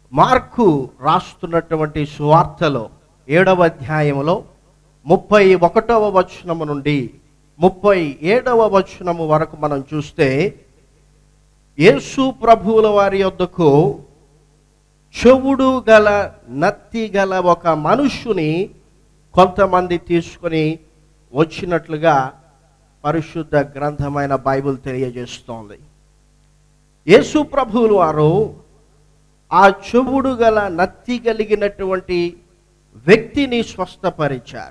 Mark రాస్తున్నటువంటి సువార్తలో ఏడవ అధ్యాయములో ముప్పై ఒకటవ వచనము నుండి ముప్పై ఏడవ వచనము వరకు మనం చూస్తే యేసు ప్రభువుల వారి యొద్దకు చెవుడు గల నత్తి గల ఒక మనుష్యుని కొంతమంది తీసుకొని వచ్చినట్లుగా పరిశుద్ధ గ్రంథమైన బైబిల్ తెలియజేస్తోంది యేసు ప్రభువులు వారు ఆ చెవుడు గల నత్తి కలిగినటువంటి వ్యక్తిని స్వస్థపరిచారు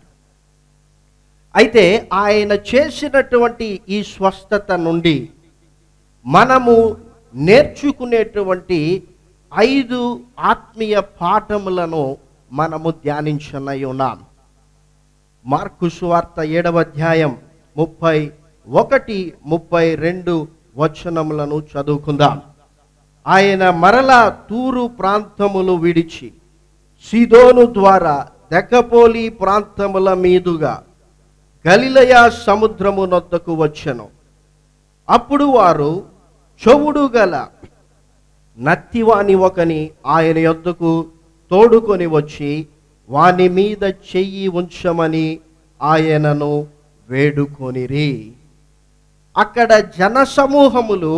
అయితే ఆయన చేసినటువంటి ఈ స్వస్థత నుండి మనము నేర్చుకునేటువంటి ఐదు ఆత్మీయ పాఠములను మనము ధ్యానించనై ఉన్నాం మార్కు సువార్త ఏడవ అధ్యాయం ముప్పై ఒకటి ముప్పై రెండు వచనములను చదువుకుందాం ఆయన మరలా తూరు ప్రాంతములు విడిచి సిదోను ద్వారా దెకపోలి ప్రాంతముల మీదుగా గలిలయ సముద్రము నొద్దకు వచ్చెను అప్పుడు వారు చెవుడు గల నత్తివాని ఒకని ఆయన యొద్దకు తోడుకొని వచ్చి వాని మీద చెయ్యి ఉంచమని ఆయనను వేడుకొనిరి అక్కడ జనసమూహములు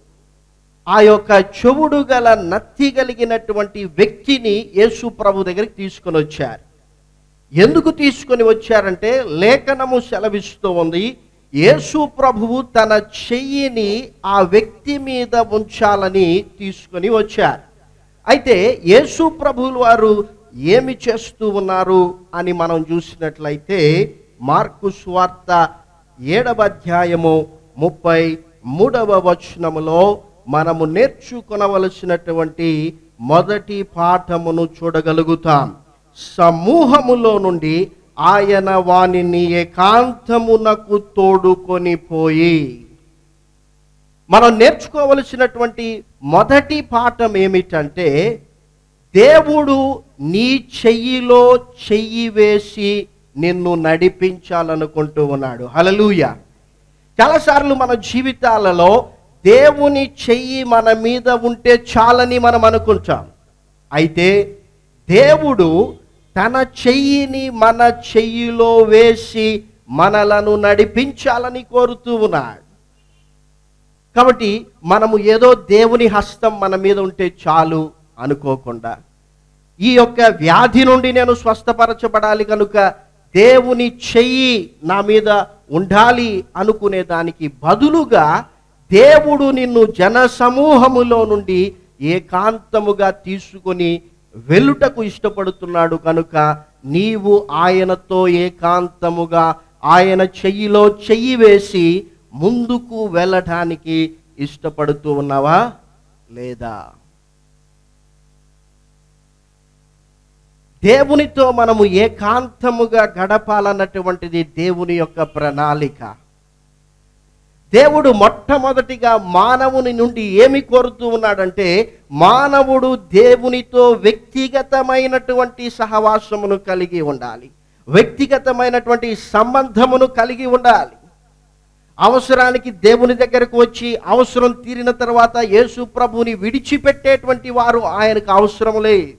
ఆ యొక్క చెవుడు గల నత్తి కలిగినటువంటి వ్యక్తిని యేసు ప్రభు దగ్గరికి తీసుకొని వచ్చారు ఎందుకు తీసుకొని వచ్చారంటే లేఖనము సెలవిస్తూ ఉంది యేసు ప్రభువు తన చెయ్యిని ఆ వ్యక్తి మీద ఉంచాలని తీసుకొని వచ్చారు అయితే యేసు ప్రభువులు వారు ఏమి చేస్తూ ఉన్నారు అని మనం చూసినట్లయితే మార్కు స్వార్త ఏడవ అధ్యాయము ముప్పై మూడవ వచనములో మనము నేర్చుకొనవలసినటువంటి మొదటి పాఠమును చూడగలుగుతాం సమూహములో నుండి ఆయన వానిని ఏకాంతమునకు తోడుకొని పోయి మనం నేర్చుకోవలసినటువంటి మొదటి పాఠం ఏమిటంటే దేవుడు నీ చెయ్యిలో చెయ్యి వేసి నిన్ను నడిపించాలనుకుంటూ ఉన్నాడు హలలుయ చాలాసార్లు మన జీవితాలలో దేవుని చెయ్యి మన మీద ఉంటే చాలని మనం అనుకుంటాం అయితే దేవుడు తన చెయ్యిని మన చెయ్యిలో వేసి మనలను నడిపించాలని కోరుతూ ఉన్నాడు కాబట్టి మనము ఏదో దేవుని హస్తం మన మీద ఉంటే చాలు అనుకోకుండా ఈ యొక్క వ్యాధి నుండి నేను స్వస్థపరచబడాలి కనుక దేవుని చెయ్యి నా మీద ఉండాలి అనుకునే దానికి బదులుగా దేవుడు నిన్ను జన సమూహములో నుండి ఏకాంతముగా తీసుకొని వెలుటకు ఇష్టపడుతున్నాడు కనుక నీవు ఆయనతో ఏకాంతముగా ఆయన చెయ్యిలో చెయ్యి వేసి ముందుకు వెళ్ళటానికి ఇష్టపడుతూ ఉన్నావా లేదా దేవునితో మనము ఏకాంతముగా గడపాలన్నటువంటిది దేవుని యొక్క ప్రణాళిక దేవుడు మొట్టమొదటిగా మానవుని నుండి ఏమి కోరుతూ ఉన్నాడంటే మానవుడు దేవునితో వ్యక్తిగతమైనటువంటి సహవాసమును కలిగి ఉండాలి వ్యక్తిగతమైనటువంటి సంబంధమును కలిగి ఉండాలి అవసరానికి దేవుని దగ్గరకు వచ్చి అవసరం తీరిన తర్వాత యేసు ప్రభుని విడిచిపెట్టేటువంటి వారు ఆయనకు అవసరం లేదు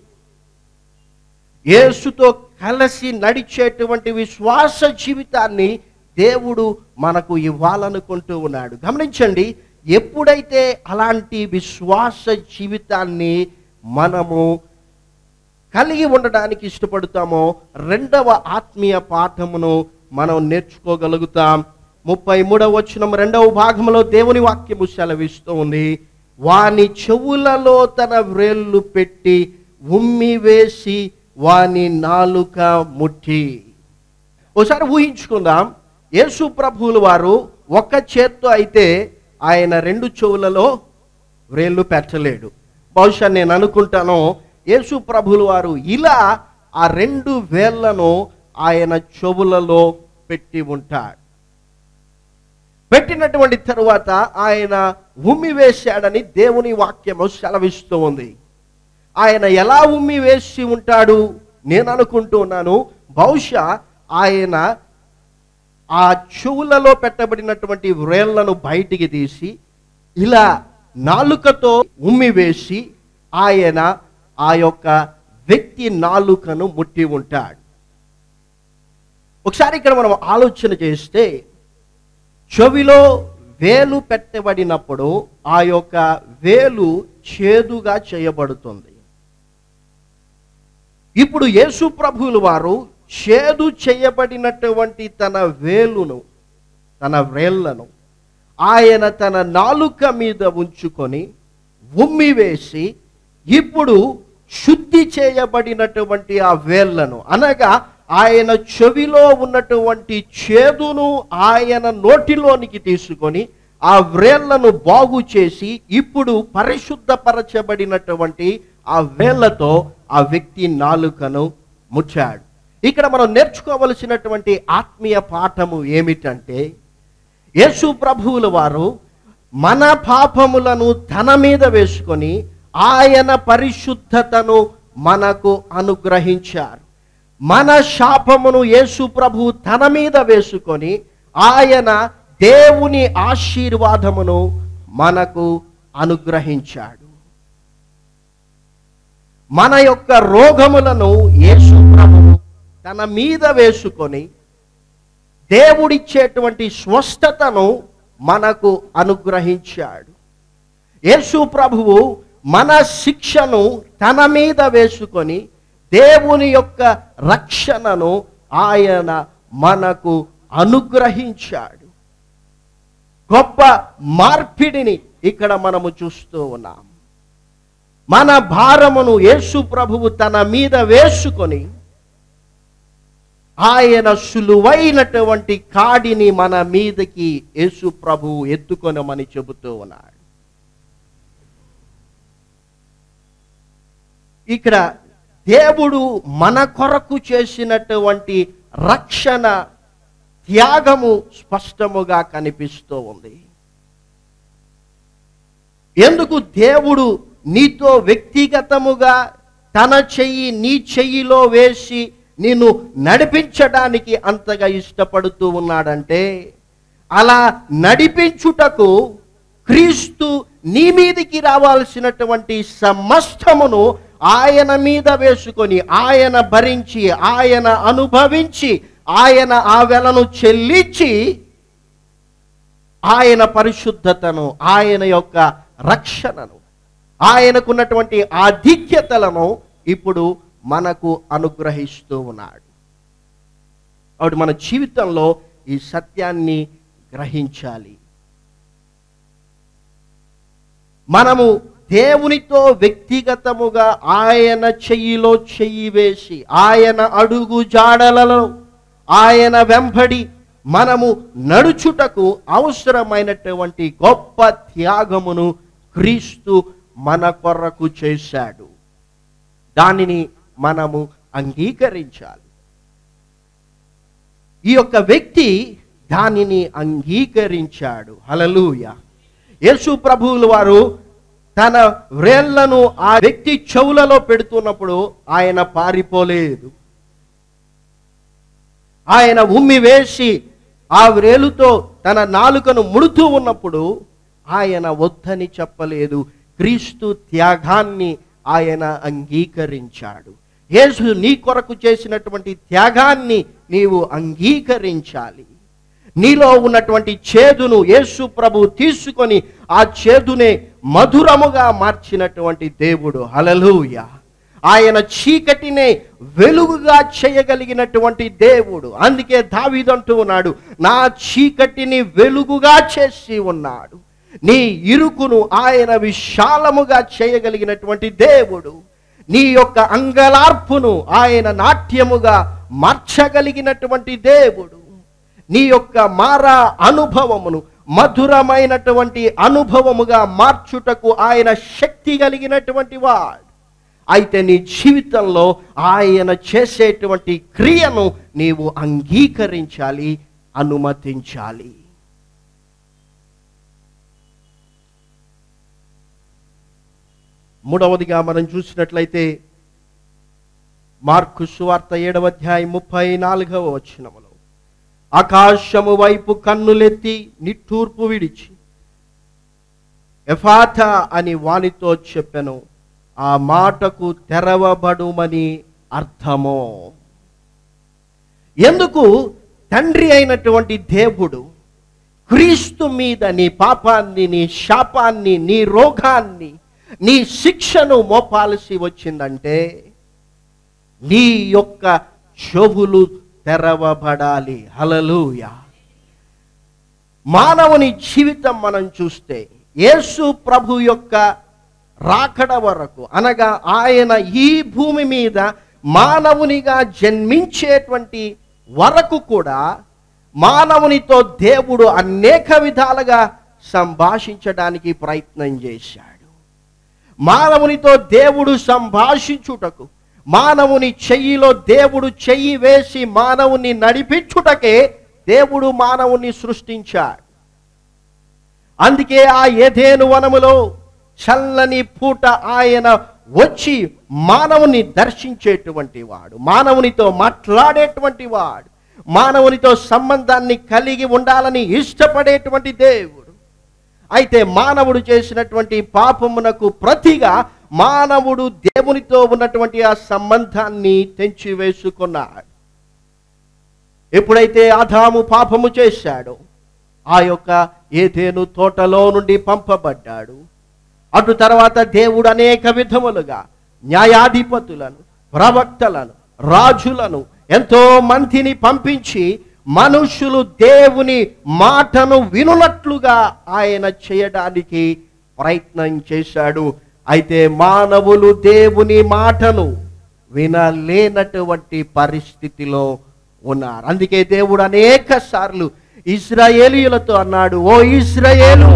యేసుతో కలిసి నడిచేటువంటి విశ్వాస జీవితాన్ని దేవుడు మనకు ఇవ్వాలనుకుంటూ ఉన్నాడు గమనించండి ఎప్పుడైతే అలాంటి విశ్వాస జీవితాన్ని మనము కలిగి ఉండడానికి ఇష్టపడతామో రెండవ ఆత్మీయ పాఠమును మనం నేర్చుకోగలుగుతాం ముప్పై మూడవ వచనం రెండవ భాగంలో దేవుని వాక్యము సెలవిస్తూ ఉంది వాని చెవులలో తన వ్రేళ్ళు పెట్టి ఉమ్మి వేసి వాని నాలుక ముట్టి ఒకసారి ఊహించుకుందాం యేసు ప్రభువులు వారు ఒక్క చేత్తో అయితే ఆయన రెండు చెవులలో వ్రేళ్ళు పెట్టలేడు బహుశా నేను అనుకుంటాను యేసు ప్రభువులు వారు ఇలా ఆ రెండు వేళ్లను ఆయన చెవులలో పెట్టి ఉంటాడు పెట్టినటువంటి తరువాత ఆయన ఉమ్మి వేశాడని దేవుని వాక్యము సెలవిస్తూ ఉంది ఆయన ఎలా ఉమ్మి వేసి ఉంటాడు నేను అనుకుంటున్నాను బహుశా ఆయన ఆ చెవులలో పెట్టబడినటువంటి వ్రేళ్లను బయటికి తీసి ఇలా నాలుకతో ఉమ్మి వేసి ఆయన ఆ యొక్క వ్యక్తి నాలుకను ముట్టి ఉంటాడు ఒకసారి ఇక్కడ మనం ఆలోచన చేస్తే చెవిలో వేలు పెట్టబడినప్పుడు ఆ యొక్క వేలు చేదుగా చేయబడుతుంది ఇప్పుడు యేసు ప్రభువులు వారు చేదు చేయబడినటువంటి తన వేలును తన వేళ్లను ఆయన తన నాలుక మీద ఉంచుకొని ఉమ్మి వేసి ఇప్పుడు శుద్ధి చేయబడినటువంటి ఆ వేళ్లను అనగా ఆయన చెవిలో ఉన్నటువంటి చేదును ఆయన నోటిలోనికి తీసుకొని ఆ వ్రేళ్లను బాగు చేసి ఇప్పుడు పరిశుద్ధపరచబడినటువంటి ఆ వేళ్లతో ఆ వ్యక్తి నాలుకను ముచ్చాడు ఇక్కడ మనం నేర్చుకోవలసినటువంటి ఆత్మీయ పాఠము ఏమిటంటే యేసు ప్రభువుల వారు మన పాపములను తన మీద వేసుకొని ఆయన పరిశుద్ధతను మనకు అనుగ్రహించారు మన శాపమును యేసు ప్రభు తన మీద వేసుకొని ఆయన దేవుని ఆశీర్వాదమును మనకు అనుగ్రహించాడు మన యొక్క రోగములను యేసు ప్రభువు తన మీద వేసుకొని దేవుడిచ్చేటువంటి స్వస్థతను మనకు అనుగ్రహించాడు యేసు ప్రభువు మన శిక్షను తన మీద వేసుకొని దేవుని యొక్క రక్షణను ఆయన మనకు అనుగ్రహించాడు గొప్ప మార్పిడిని ఇక్కడ మనము చూస్తూ ఉన్నాం మన భారమును యేసు ప్రభువు తన మీద వేసుకొని ఆయన సులువైనటువంటి కాడిని మన మీదకి యేసు ప్రభువు ఎత్తుకొనమని చెబుతూ ఉన్నాడు ఇక్కడ దేవుడు మన కొరకు చేసినటువంటి రక్షణ త్యాగము స్పష్టముగా కనిపిస్తూ ఉంది ఎందుకు దేవుడు నీతో వ్యక్తిగతముగా తన చెయ్యి నీ చెయ్యిలో వేసి నిన్ను నడిపించడానికి అంతగా ఇష్టపడుతూ ఉన్నాడంటే అలా నడిపించుటకు క్రీస్తు నీ మీదికి రావాల్సినటువంటి సమస్తమును ఆయన మీద వేసుకొని ఆయన భరించి ఆయన అనుభవించి ఆయన ఆ వెలను చెల్లించి ఆయన పరిశుద్ధతను ఆయన యొక్క రక్షణను ఆయనకున్నటువంటి ఆధిక్యతలను ఇప్పుడు మనకు అనుగ్రహిస్తూ ఉన్నాడు కాబట్టి మన జీవితంలో ఈ సత్యాన్ని గ్రహించాలి మనము దేవునితో వ్యక్తిగతముగా ఆయన చెయ్యిలో చెయ్యి వేసి ఆయన అడుగు జాడలలో ఆయన వెంబడి మనము నడుచుటకు అవసరమైనటువంటి గొప్ప త్యాగమును క్రీస్తు మన కొరకు చేశాడు దానిని మనము అంగీకరించాలి ఈ యొక్క వ్యక్తి దానిని అంగీకరించాడు హలలుయ యేసు ప్రభువులు వారు తన వ్రేళ్లను ఆ వ్యక్తి చెవులలో పెడుతున్నప్పుడు ఆయన పారిపోలేదు ఆయన ఉమ్మి వేసి ఆ వ్రేలుతో తన నాలుకను ముడుతూ ఉన్నప్పుడు ఆయన వద్దని చెప్పలేదు క్రీస్తు త్యాగాన్ని ఆయన అంగీకరించాడు యేసు నీ కొరకు చేసినటువంటి త్యాగాన్ని నీవు అంగీకరించాలి నీలో ఉన్నటువంటి చేదును యేసు ప్రభు తీసుకొని ఆ చేదునే మధురముగా మార్చినటువంటి దేవుడు హలలుయ ఆయన చీకటినే వెలుగుగా చేయగలిగినటువంటి దేవుడు అందుకే దావీదంటూ ఉన్నాడు నా చీకటిని వెలుగుగా చేసి ఉన్నాడు నీ ఇరుకును ఆయన విశాలముగా చేయగలిగినటువంటి దేవుడు నీ యొక్క అంగలార్పును ఆయన నాట్యముగా మార్చగలిగినటువంటి దేవుడు నీ యొక్క మారా అనుభవమును మధురమైనటువంటి అనుభవముగా మార్చుటకు ఆయన శక్తి కలిగినటువంటి వాడు అయితే నీ జీవితంలో ఆయన చేసేటువంటి క్రియను నీవు అంగీకరించాలి అనుమతించాలి మూడవదిగా మనం చూసినట్లయితే మార్కు సువార్త ఏడవ అధ్యాయం ముప్పై నాలుగవ వచనములో ఆకాశము వైపు కన్నులెత్తి నిట్టూర్పు విడిచి ఎఫాథ అని వానితో చెప్పెను ఆ మాటకు తెరవబడుమని అర్థము ఎందుకు తండ్రి అయినటువంటి దేవుడు క్రీస్తు మీద నీ పాపాన్ని నీ శాపాన్ని నీ రోగాన్ని నీ శిక్షను మోపాల్సి వచ్చిందంటే నీ యొక్క చెవులు తెరవబడాలి హలలుయ మానవుని జీవితం మనం చూస్తే యేసు ప్రభు యొక్క రాకడ వరకు అనగా ఆయన ఈ భూమి మీద మానవునిగా జన్మించేటువంటి వరకు కూడా మానవునితో దేవుడు అనేక విధాలుగా సంభాషించడానికి ప్రయత్నం చేశాడు మానవునితో దేవుడు సంభాషించుటకు మానవుని చెయ్యిలో దేవుడు చెయ్యి వేసి మానవుని నడిపించుటకే దేవుడు మానవుని సృష్టించాడు అందుకే ఆ ఏదేను వనములో చల్లని పూట ఆయన వచ్చి మానవుని దర్శించేటువంటి వాడు మానవునితో మాట్లాడేటువంటి వాడు మానవునితో సంబంధాన్ని కలిగి ఉండాలని ఇష్టపడేటువంటి దేవుడు అయితే మానవుడు చేసినటువంటి పాపమునకు ప్రతిగా మానవుడు దేవునితో ఉన్నటువంటి ఆ సంబంధాన్ని తెంచివేసుకున్నాడు ఎప్పుడైతే ఆదాము పాపము చేశాడో ఆ యొక్క ఏదేను తోటలో నుండి పంపబడ్డాడు అటు తర్వాత దేవుడు అనేక విధములుగా న్యాయాధిపతులను ప్రవక్తలను రాజులను ఎంతో మందిని పంపించి మనుషులు దేవుని మాటను వినునట్లుగా ఆయన చేయడానికి ప్రయత్నం చేశాడు అయితే మానవులు దేవుని మాటను వినలేనటువంటి పరిస్థితిలో ఉన్నారు అందుకే దేవుడు అనేక సార్లు ఇస్రాయేలీయులతో అన్నాడు ఓ ఇస్రాయేలు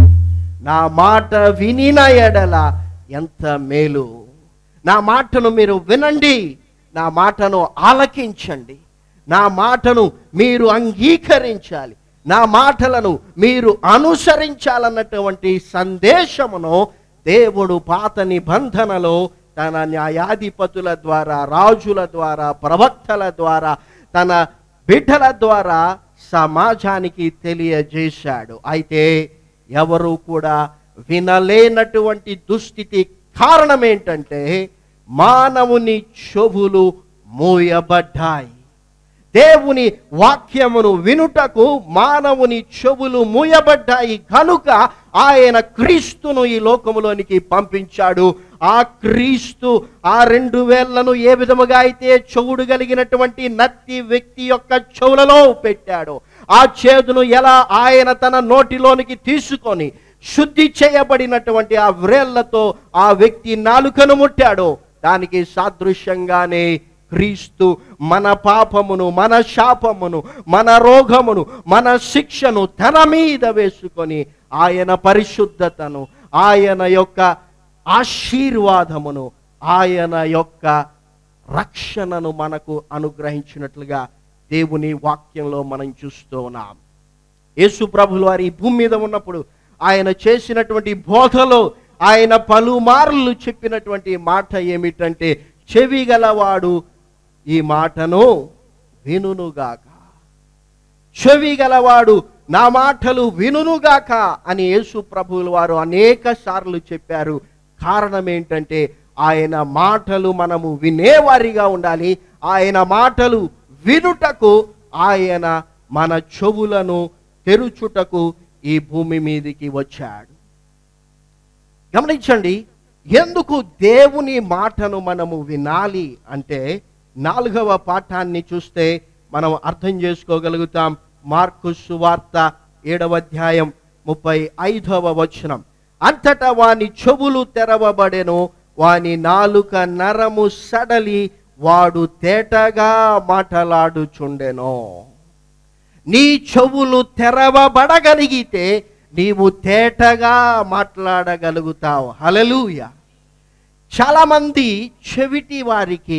నా మాట వినిన ఎడల ఎంత మేలు నా మాటను మీరు వినండి నా మాటను ఆలకించండి నా మాటను మీరు అంగీకరించాలి నా మాటలను మీరు అనుసరించాలన్నటువంటి సందేశమును దేవుడు పాత నిబంధనలో తన న్యాయాధిపతుల ద్వారా రాజుల ద్వారా ప్రవక్తల ద్వారా తన బిడ్డల ద్వారా సమాజానికి తెలియజేశాడు అయితే ఎవరు కూడా వినలేనటువంటి దుస్థితి కారణం ఏంటంటే మానవుని చెవులు మూయబడ్డాయి దేవుని వాక్యమును వినుటకు మానవుని చెవులు మూయబడ్డాయి కనుక ఆయన క్రీస్తును ఈ లోకములోనికి పంపించాడు ఆ క్రీస్తు ఆ రెండు వేళ్లను ఏ విధముగా అయితే చెవుడు కలిగినటువంటి నత్తి వ్యక్తి యొక్క చెవులలో పెట్టాడు ఆ చేదును ఎలా ఆయన తన నోటిలోనికి తీసుకొని శుద్ధి చేయబడినటువంటి ఆ వ్రేళ్లతో ఆ వ్యక్తి నాలుకను ముట్టాడో దానికి సాదృశ్యంగానే క్రీస్తు మన పాపమును మన శాపమును మన రోగమును మన శిక్షను తన మీద వేసుకొని ఆయన పరిశుద్ధతను ఆయన యొక్క ఆశీర్వాదమును ఆయన యొక్క రక్షణను మనకు అనుగ్రహించినట్లుగా దేవుని వాక్యంలో మనం చూస్తూ ఉన్నాం యేసు ప్రభులు వారి ఈ భూమి మీద ఉన్నప్పుడు ఆయన చేసినటువంటి బోధలో ఆయన పలుమార్లు చెప్పినటువంటి మాట ఏమిటంటే చెవి గలవాడు ఈ మాటను వినునుగాక చెవి గలవాడు నా మాటలు వినునుగాక అని యేసు ప్రభువులు వారు అనేక సార్లు చెప్పారు కారణం ఏంటంటే ఆయన మాటలు మనము వినేవారిగా ఉండాలి ఆయన మాటలు వినుటకు ఆయన మన చెవులను తెరుచుటకు ఈ భూమి మీదికి వచ్చాడు గమనించండి ఎందుకు దేవుని మాటను మనము వినాలి అంటే నాలుగవ పాఠాన్ని చూస్తే మనం అర్థం చేసుకోగలుగుతాం మార్కు సువార్త ఏడవ అధ్యాయం ముప్పై ఐదవ వచనం అంతటా వాని చెవులు తెరవబడెను వాని నాలుక నరము సడలి వాడు తేటగా మాటలాడుచుండెను నీ చెవులు తెరవబడగలిగితే నీవు తేటగా మాట్లాడగలుగుతావు హలలుయ చాలామంది చెవిటి వారికి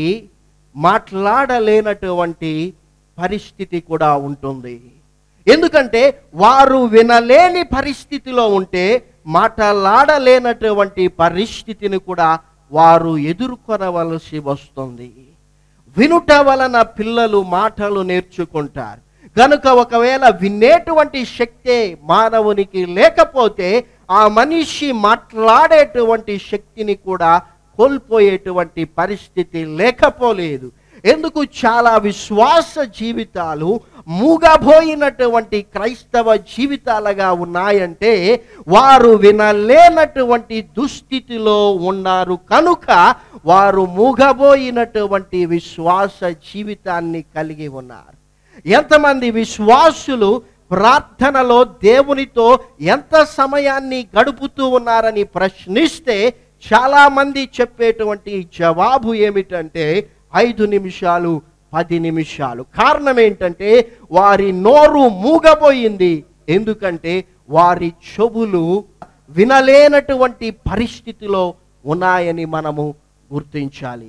మాట్లాడలేనటువంటి పరిస్థితి కూడా ఉంటుంది ఎందుకంటే వారు వినలేని పరిస్థితిలో ఉంటే మాట్లాడలేనటువంటి పరిస్థితిని కూడా వారు ఎదుర్కొనవలసి వస్తుంది వినుట వలన పిల్లలు మాటలు నేర్చుకుంటారు కనుక ఒకవేళ వినేటువంటి శక్తే మానవునికి లేకపోతే ఆ మనిషి మాట్లాడేటువంటి శక్తిని కూడా కోల్పోయేటువంటి పరిస్థితి లేకపోలేదు ఎందుకు చాలా విశ్వాస జీవితాలు మూగబోయినటువంటి క్రైస్తవ జీవితాలుగా ఉన్నాయంటే వారు వినలేనటువంటి దుస్థితిలో ఉన్నారు కనుక వారు మూగబోయినటువంటి విశ్వాస జీవితాన్ని కలిగి ఉన్నారు ఎంతమంది విశ్వాసులు ప్రార్థనలో దేవునితో ఎంత సమయాన్ని గడుపుతూ ఉన్నారని ప్రశ్నిస్తే చాలామంది చెప్పేటువంటి జవాబు ఏమిటంటే ఐదు నిమిషాలు పది నిమిషాలు కారణం ఏంటంటే వారి నోరు మూగబోయింది ఎందుకంటే వారి చెవులు వినలేనటువంటి పరిస్థితిలో ఉన్నాయని మనము గుర్తించాలి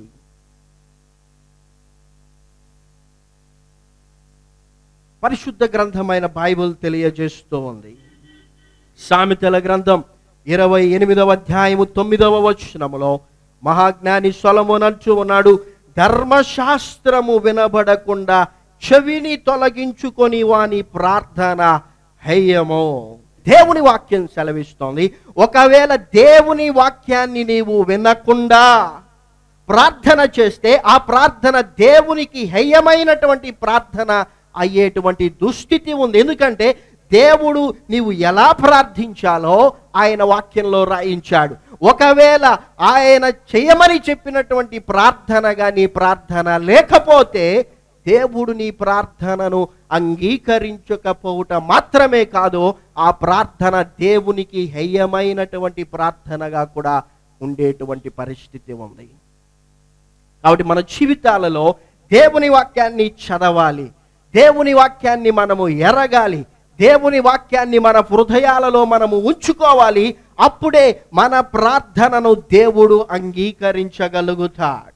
పరిశుద్ధ గ్రంథమైన బైబిల్ తెలియజేస్తూ ఉంది సామెతల గ్రంథం ఇరవై ఎనిమిదవ అధ్యాయము తొమ్మిదవ వచనములో మహాజ్ఞాని సొలమునంచు ఉన్నాడు ధర్మశాస్త్రము వినబడకుండా చెవిని తొలగించుకొని వాని ప్రార్థన హేయమో దేవుని వాక్యం సెలవిస్తోంది ఒకవేళ దేవుని వాక్యాన్ని నీవు వినకుండా ప్రార్థన చేస్తే ఆ ప్రార్థన దేవునికి హేయమైనటువంటి ప్రార్థన అయ్యేటువంటి దుస్థితి ఉంది ఎందుకంటే దేవుడు నీవు ఎలా ప్రార్థించాలో ఆయన వాక్యంలో రాయించాడు ఒకవేళ ఆయన చేయమని చెప్పినటువంటి ప్రార్థనగా నీ ప్రార్థన లేకపోతే దేవుడు నీ ప్రార్థనను అంగీకరించకపోవుట మాత్రమే కాదు ఆ ప్రార్థన దేవునికి హేయమైనటువంటి ప్రార్థనగా కూడా ఉండేటువంటి పరిస్థితి ఉంది కాబట్టి మన జీవితాలలో దేవుని వాక్యాన్ని చదవాలి దేవుని వాక్యాన్ని మనము ఎరగాలి దేవుని వాక్యాన్ని మన హృదయాలలో మనము ఉంచుకోవాలి అప్పుడే మన ప్రార్థనను దేవుడు అంగీకరించగలుగుతాడు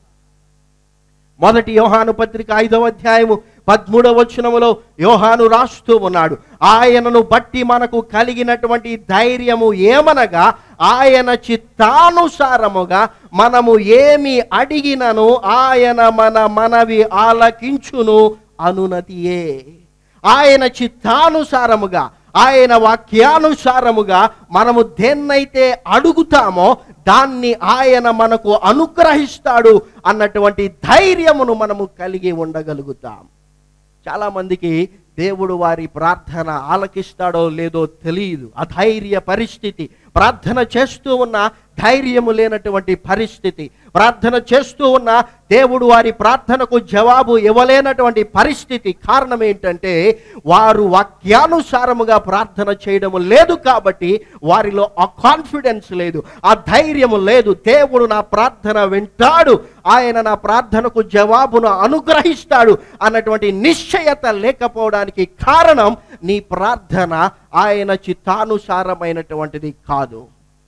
మొదటి యోహాను పత్రిక ఐదవ అధ్యాయము పదమూడవ వచనములో యోహాను రాస్తూ ఉన్నాడు ఆయనను బట్టి మనకు కలిగినటువంటి ధైర్యము ఏమనగా ఆయన చిత్తానుసారముగా మనము ఏమి అడిగినను ఆయన మన మనవి ఆలకించును అనునతియే ఆయన చిత్తానుసారముగా ఆయన వాక్యానుసారముగా మనము దేన్నైతే అడుగుతామో దాన్ని ఆయన మనకు అనుగ్రహిస్తాడు అన్నటువంటి ధైర్యమును మనము కలిగి ఉండగలుగుతాం చాలామందికి దేవుడు వారి ప్రార్థన ఆలకిస్తాడో లేదో తెలియదు అధైర్య పరిస్థితి ప్రార్థన చేస్తూ ఉన్న ధైర్యము లేనటువంటి పరిస్థితి ప్రార్థన చేస్తూ ఉన్న దేవుడు వారి ప్రార్థనకు జవాబు ఇవ్వలేనటువంటి పరిస్థితి కారణం ఏంటంటే వారు వాక్యానుసారముగా ప్రార్థన చేయడం లేదు కాబట్టి వారిలో ఆ కాన్ఫిడెన్స్ లేదు ఆ ధైర్యము లేదు దేవుడు నా ప్రార్థన వింటాడు ఆయన నా ప్రార్థనకు జవాబును అనుగ్రహిస్తాడు అన్నటువంటి నిశ్చయత లేకపోవడానికి కారణం నీ ప్రార్థన ఆయన చిత్తానుసారమైనటువంటిది కాదు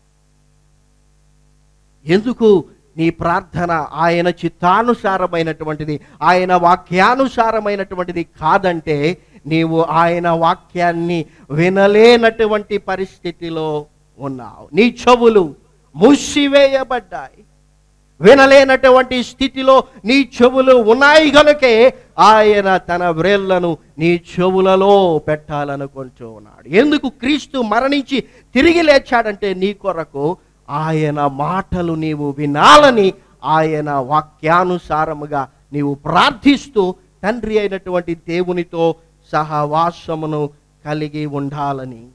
ఎందుకు నీ ప్రార్థన ఆయన చిత్తానుసారమైనటువంటిది ఆయన వాక్యానుసారమైనటువంటిది కాదంటే నీవు ఆయన వాక్యాన్ని వినలేనటువంటి పరిస్థితిలో ఉన్నావు నీ చెవులు మూసివేయబడ్డాయి వినలేనటువంటి స్థితిలో నీ చెవులు ఉన్నాయి గనుకే ఆయన తన వ్రేళ్లను నీ చెవులలో పెట్టాలనుకుంటూ ఉన్నాడు ఎందుకు క్రీస్తు మరణించి తిరిగి లేచాడంటే నీ కొరకు ఆయన మాటలు నీవు వినాలని ఆయన వాక్యానుసారముగా నీవు ప్రార్థిస్తూ తండ్రి అయినటువంటి దేవునితో సహవాసమును కలిగి ఉండాలని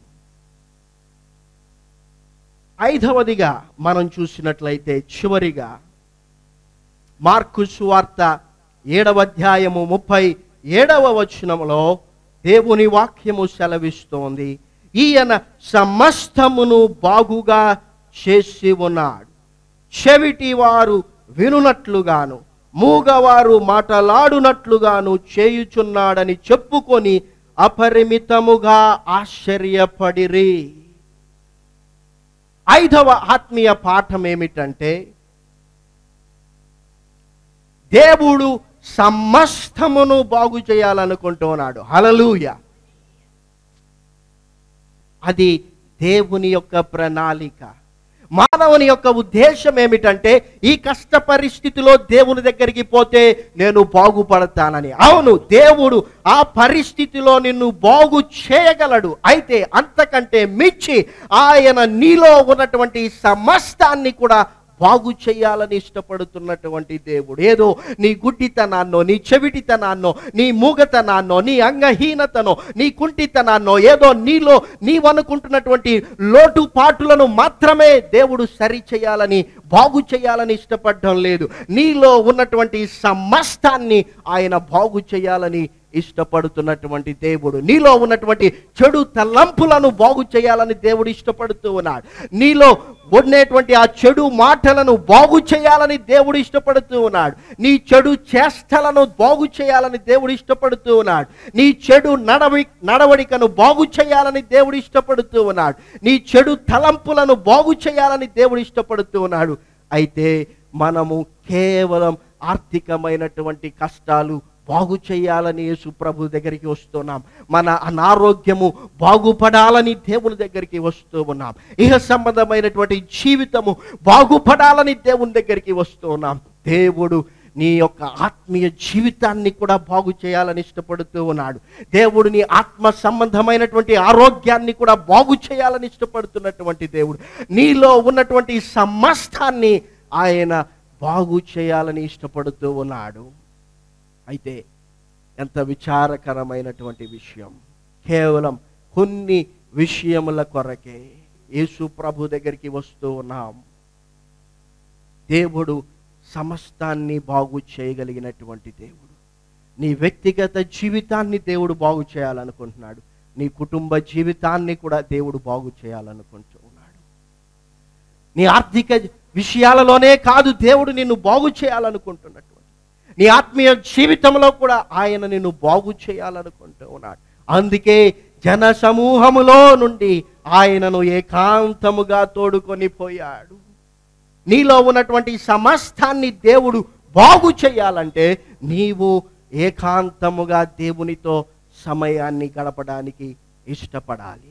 ఐదవదిగా మనం చూసినట్లయితే చివరిగా మార్కు సువార్త ఏడవ అధ్యాయము ముప్పై ఏడవ వచనములో దేవుని వాక్యము సెలవిస్తోంది ఈయన సమస్తమును బాగుగా చేసి ఉన్నాడు చెవిటి వారు వినునట్లుగాను మూగవారు మాటలాడునట్లుగాను చేయుచున్నాడని చెప్పుకొని అపరిమితముగా ఆశ్చర్యపడిరి ఐదవ ఆత్మీయ పాఠం ఏమిటంటే దేవుడు సమస్తమును బాగు చేయాలనుకుంటున్నాడు హలలుయ అది దేవుని యొక్క ప్రణాళిక మానవుని యొక్క ఉద్దేశం ఏమిటంటే ఈ కష్ట పరిస్థితిలో దేవుని దగ్గరికి పోతే నేను బాగుపడతానని అవును దేవుడు ఆ పరిస్థితిలో నిన్ను బాగు చేయగలడు అయితే అంతకంటే మించి ఆయన నీలో ఉన్నటువంటి సమస్తాన్ని కూడా బాగు చేయాలని ఇష్టపడుతున్నటువంటి దేవుడు ఏదో నీ గుడ్డితనాన్నో నీ చెవిటితనాన్నో నీ మూగతనాన్నో నీ అంగహీనతనో నీ కుంటితనాన్నో ఏదో నీలో నీవనుకుంటున్నటువంటి లోటుపాటులను మాత్రమే దేవుడు సరి చేయాలని బాగు చేయాలని ఇష్టపడడం లేదు నీలో ఉన్నటువంటి సమస్తాన్ని ఆయన బాగు చేయాలని ఇష్టపడుతున్నటువంటి దేవుడు నీలో ఉన్నటువంటి చెడు తలంపులను బాగు చేయాలని దేవుడు ఇష్టపడుతూ ఉన్నాడు నీలో ఉండేటువంటి ఆ చెడు మాటలను బాగు చేయాలని దేవుడు ఇష్టపడుతూ ఉన్నాడు నీ చెడు చేష్టలను బాగు చేయాలని దేవుడు ఇష్టపడుతూ ఉన్నాడు నీ చెడు నడవి నడవడికను బాగు చేయాలని దేవుడు ఇష్టపడుతూ ఉన్నాడు నీ చెడు తలంపులను బాగు చేయాలని దేవుడు ఇష్టపడుతూ ఉన్నాడు అయితే మనము కేవలం ఆర్థికమైనటువంటి కష్టాలు బాగు చేయాలని యేసు ప్రభు దగ్గరికి వస్తున్నాం మన అనారోగ్యము బాగుపడాలని దేవుని దగ్గరికి వస్తూ ఉన్నాం ఇహ సంబంధమైనటువంటి జీవితము బాగుపడాలని దేవుని దగ్గరికి వస్తూ ఉన్నాం దేవుడు నీ యొక్క ఆత్మీయ జీవితాన్ని కూడా బాగు చేయాలని ఇష్టపడుతూ ఉన్నాడు దేవుడు నీ ఆత్మ సంబంధమైనటువంటి ఆరోగ్యాన్ని కూడా బాగు చేయాలని ఇష్టపడుతున్నటువంటి దేవుడు నీలో ఉన్నటువంటి సమస్తాన్ని ఆయన బాగు చేయాలని ఇష్టపడుతూ ఉన్నాడు అయితే ఎంత విచారకరమైనటువంటి విషయం కేవలం కొన్ని విషయముల కొరకే యేసు ప్రభు దగ్గరికి వస్తూ ఉన్నాం దేవుడు సమస్తాన్ని బాగు చేయగలిగినటువంటి దేవుడు నీ వ్యక్తిగత జీవితాన్ని దేవుడు బాగు చేయాలనుకుంటున్నాడు నీ కుటుంబ జీవితాన్ని కూడా దేవుడు బాగు చేయాలనుకుంటూ ఉన్నాడు నీ ఆర్థిక విషయాలలోనే కాదు దేవుడు నిన్ను బాగు చేయాలనుకుంటున్నటువంటి నీ ఆత్మీయ జీవితంలో కూడా ఆయన నిన్ను బాగు చేయాలనుకుంటూ ఉన్నాడు అందుకే జన సమూహములో నుండి ఆయనను ఏకాంతముగా తోడుకొని పోయాడు నీలో ఉన్నటువంటి సమస్తాన్ని దేవుడు బాగు చేయాలంటే నీవు ఏకాంతముగా దేవునితో సమయాన్ని గడపడానికి ఇష్టపడాలి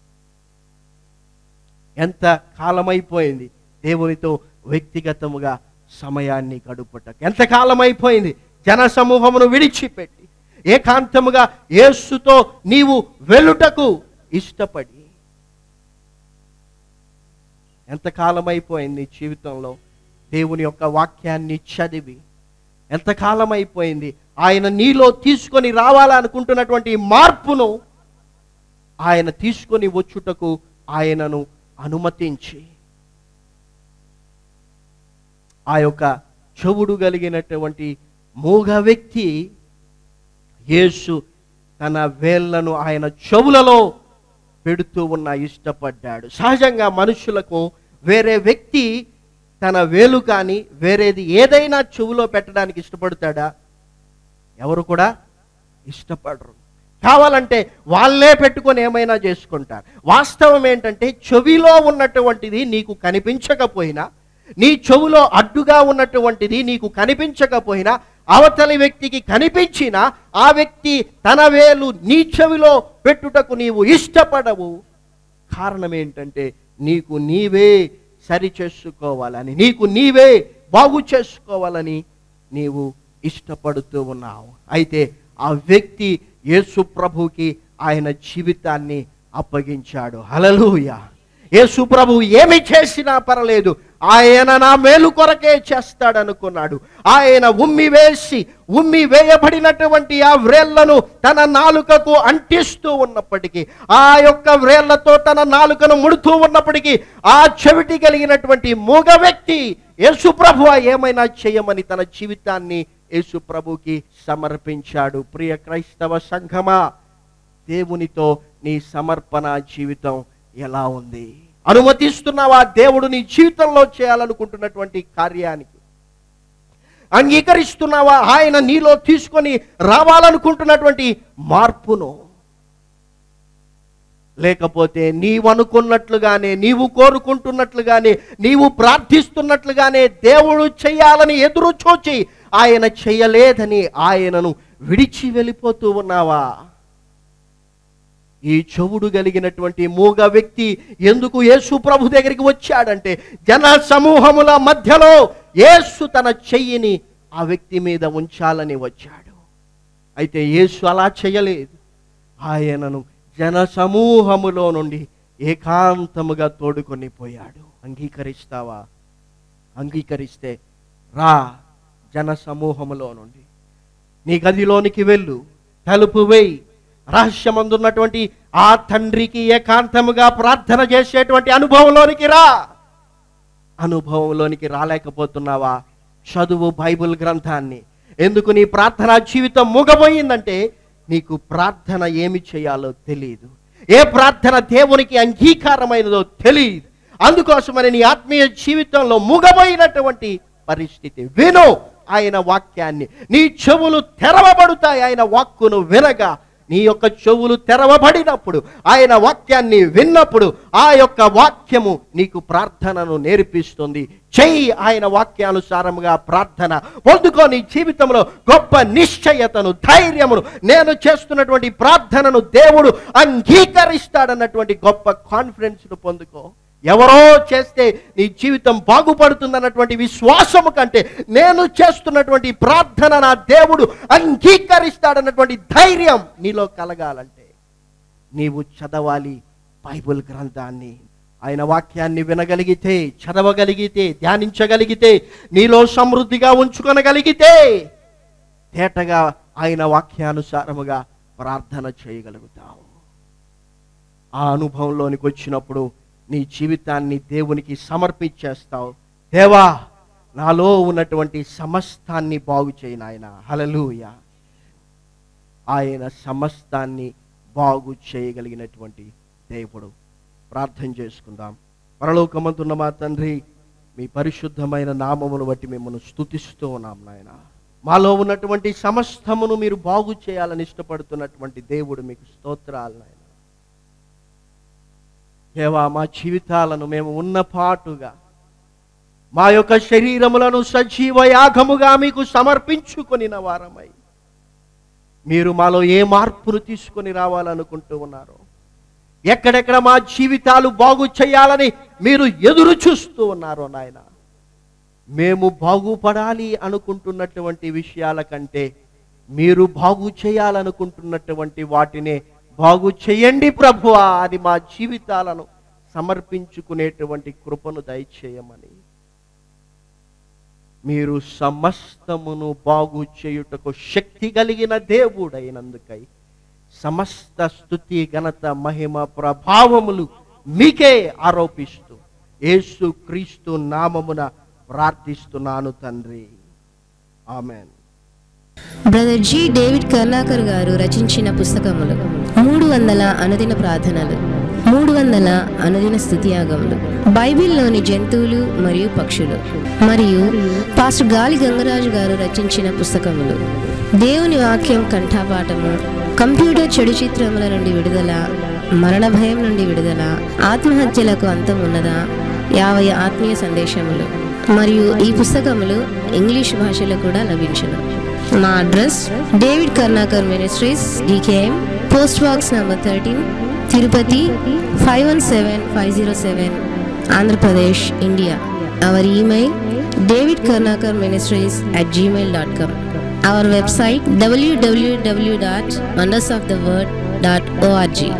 ఎంత కాలమైపోయింది దేవునితో వ్యక్తిగతముగా సమయాన్ని గడుపుటకు ఎంత కాలమైపోయింది జన సమూహమును విడిచిపెట్టి ఏకాంతముగా యేసుతో నీవు వెలుటకు ఇష్టపడి ఎంతకాలమైపోయింది నీ జీవితంలో దేవుని యొక్క వాక్యాన్ని చదివి ఎంతకాలం అయిపోయింది ఆయన నీలో తీసుకొని రావాలనుకుంటున్నటువంటి మార్పును ఆయన తీసుకొని వచ్చుటకు ఆయనను అనుమతించి ఆ యొక్క చెవుడు కలిగినటువంటి మూగ వ్యక్తి యేసు తన వేళ్లను ఆయన చెవులలో పెడుతూ ఉన్న ఇష్టపడ్డాడు సహజంగా మనుషులకు వేరే వ్యక్తి తన వేలు కానీ వేరేది ఏదైనా చెవులో పెట్టడానికి ఇష్టపడతాడా ఎవరు కూడా ఇష్టపడరు కావాలంటే వాళ్ళే పెట్టుకొని ఏమైనా చేసుకుంటారు వాస్తవం ఏంటంటే చెవిలో ఉన్నటువంటిది నీకు కనిపించకపోయినా నీ చెవులో అడ్డుగా ఉన్నటువంటిది నీకు కనిపించకపోయినా అవతలి వ్యక్తికి కనిపించినా ఆ వ్యక్తి తన వేలు నీ చెవిలో పెట్టుటకు నీవు ఇష్టపడవు కారణం ఏంటంటే నీకు నీవే సరి చేసుకోవాలని నీకు నీవే బాగు చేసుకోవాలని నీవు ఇష్టపడుతూ ఉన్నావు అయితే ఆ వ్యక్తి యేసు ప్రభుకి ఆయన జీవితాన్ని అప్పగించాడు హలలుయ యేసు ప్రభు ఏమి చేసినా పర్లేదు ఆయన నా మేలు కొరకే చేస్తాడనుకున్నాడు ఆయన ఉమ్మి వేసి ఉమ్మి వేయబడినటువంటి ఆ వ్రేళ్లను తన నాలుకకు అంటిస్తూ ఉన్నప్పటికీ ఆ యొక్క వ్రేళ్లతో తన నాలుకను ముడుతూ ఉన్నప్పటికీ ఆ చెవిటి కలిగినటువంటి మూగ వ్యక్తి యేసు ప్రభు ఏమైనా చేయమని తన జీవితాన్ని యేసు ప్రభుకి సమర్పించాడు ప్రియ క్రైస్తవ సంఘమా దేవునితో నీ సమర్పణ జీవితం ఎలా ఉంది అనుమతిస్తున్నావా దేవుడు నీ జీవితంలో చేయాలనుకుంటున్నటువంటి కార్యానికి అంగీకరిస్తున్నావా ఆయన నీలో తీసుకొని రావాలనుకుంటున్నటువంటి మార్పును లేకపోతే నీవు అనుకున్నట్లుగానే నీవు కోరుకుంటున్నట్లుగానే నీవు ప్రార్థిస్తున్నట్లుగానే దేవుడు చేయాలని ఎదురు చూచి ఆయన చేయలేదని ఆయనను విడిచి వెళ్ళిపోతూ ఉన్నావా ఈ చెవుడు కలిగినటువంటి మూగ వ్యక్తి ఎందుకు యేసు ప్రభు దగ్గరికి వచ్చాడంటే జన సమూహముల మధ్యలో యేసు తన చెయ్యిని ఆ వ్యక్తి మీద ఉంచాలని వచ్చాడు అయితే యేసు అలా చేయలేదు ఆయనను జన సమూహములో నుండి ఏకాంతముగా తోడుకొని పోయాడు అంగీకరిస్తావా అంగీకరిస్తే రా జన సమూహములో నుండి నీ గదిలోనికి వెళ్ళు తలుపు వేయి రహస్యమందున్నటువంటి ఆ తండ్రికి ఏకాంతముగా ప్రార్థన చేసేటువంటి అనుభవంలోనికి రా అనుభవంలోనికి రాలేకపోతున్నావా చదువు బైబిల్ గ్రంథాన్ని ఎందుకు నీ ప్రార్థనా జీవితం ముగబోయిందంటే నీకు ప్రార్థన ఏమి చేయాలో తెలియదు ఏ ప్రార్థన దేవునికి అంగీకారమైనదో తెలియదు అందుకోసమని నీ ఆత్మీయ జీవితంలో ముగబోయినటువంటి పరిస్థితి విను ఆయన వాక్యాన్ని నీ చెవులు తెరవబడుతాయి ఆయన వాక్కును వినగా నీ యొక్క చెవులు తెరవబడినప్పుడు ఆయన వాక్యాన్ని విన్నప్పుడు ఆ యొక్క వాక్యము నీకు ప్రార్థనను నేర్పిస్తుంది చెయ్యి ఆయన వాక్యానుసారముగా ప్రార్థన పొందుకో నీ జీవితంలో గొప్ప నిశ్చయతను ధైర్యమును నేను చేస్తున్నటువంటి ప్రార్థనను దేవుడు అంగీకరిస్తాడన్నటువంటి గొప్ప కాన్ఫిడెన్స్ను పొందుకో ఎవరో చేస్తే నీ జీవితం బాగుపడుతుందన్నటువంటి విశ్వాసము కంటే నేను చేస్తున్నటువంటి ప్రార్థన నా దేవుడు అంగీకరిస్తాడన్నటువంటి ధైర్యం నీలో కలగాలంటే నీవు చదవాలి బైబిల్ గ్రంథాన్ని ఆయన వాక్యాన్ని వినగలిగితే చదవగలిగితే ధ్యానించగలిగితే నీలో సమృద్ధిగా ఉంచుకొనగలిగితే తేటగా ఆయన వాక్యానుసారముగా ప్రార్థన చేయగలుగుతావు ఆ అనుభవంలోనికి వచ్చినప్పుడు నీ జీవితాన్ని దేవునికి సమర్పించేస్తావు దేవా నాలో ఉన్నటువంటి సమస్తాన్ని బాగు చేయి నాయన హలలుయ ఆయన సమస్తాన్ని బాగు చేయగలిగినటువంటి దేవుడు ప్రార్థన చేసుకుందాం పరలోకమంతున్న మా తండ్రి మీ పరిశుద్ధమైన నామమును బట్టి మిమ్మల్ని స్తుతిస్తూ ఉన్నాం నాయన మాలో ఉన్నటువంటి సమస్తమును మీరు బాగు చేయాలని ఇష్టపడుతున్నటువంటి దేవుడు మీకు స్తోత్రాలు నాయన దేవా మా జీవితాలను మేము ఉన్న పాటుగా మా యొక్క శరీరములను సజీవ యాగముగా మీకు సమర్పించుకొనిన వారమై మీరు మాలో ఏ మార్పును తీసుకొని రావాలనుకుంటూ ఉన్నారో ఎక్కడెక్కడ మా జీవితాలు బాగు చేయాలని మీరు ఎదురు చూస్తూ ఉన్నారో నాయన మేము బాగుపడాలి అనుకుంటున్నటువంటి విషయాల కంటే మీరు బాగు చేయాలనుకుంటున్నటువంటి వాటినే బాగు చేయండి ప్రభువా అది మా జీవితాలను సమర్పించుకునేటువంటి కృపను దయచేయమని మీరు సమస్తమును బాగు చేయుటకు శక్తి కలిగిన దేవుడైనందుకై సమస్త స్థుతి ఘనత మహిమ ప్రభావములు మీకే ఆరోపిస్తూ యేసు క్రీస్తు నామమున ప్రార్థిస్తున్నాను తండ్రి amen brother G David Karunakar గారు రచించిన పుస్తకములు మూడు వందల అనుదిన ప్రార్థనలు మూడు వందల అనుదిన స్థుతియాగములు బైబిల్లోని జంతువులు మరియు పక్షులు మరియు పాస్టర్ గాలి గంగరాజు గారు రచించిన పుస్తకములు దేవుని వాక్యం కంఠాపాఠము కంప్యూటర్ చెడు చిత్రముల నుండి విడుదల మరణ భయం నుండి విడుదల ఆత్మహత్యలకు అంతం ఉన్నదా యాభై ఆత్మీయ సందేశములు మరియు ఈ పుస్తకములు ఇంగ్లీష్ భాషలో కూడా లభించును మా address David Karnakar ministries DKM post box number thirteen Tirupati five one seven five zero seven Andhra Pradesh India our email David Karnakar ministries at Gmail dot com our website డబ్ల్యూడబ్ల్యూడబ్ల్యూ dot wonders of the word dot org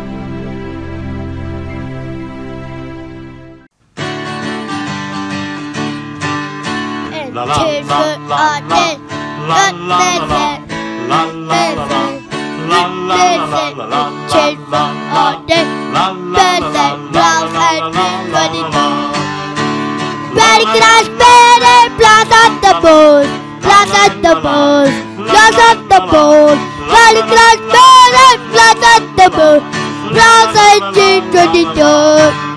and La la cheers la for la our la day. la Good la la visit, la la la la la la la la la cheers for our day. la la la la Visit, la round la and la everybody la Ready, crash, ready, blast at the board, blast at the board, blast at the board. Ready, crash, ready, blast at the board, blast at the board.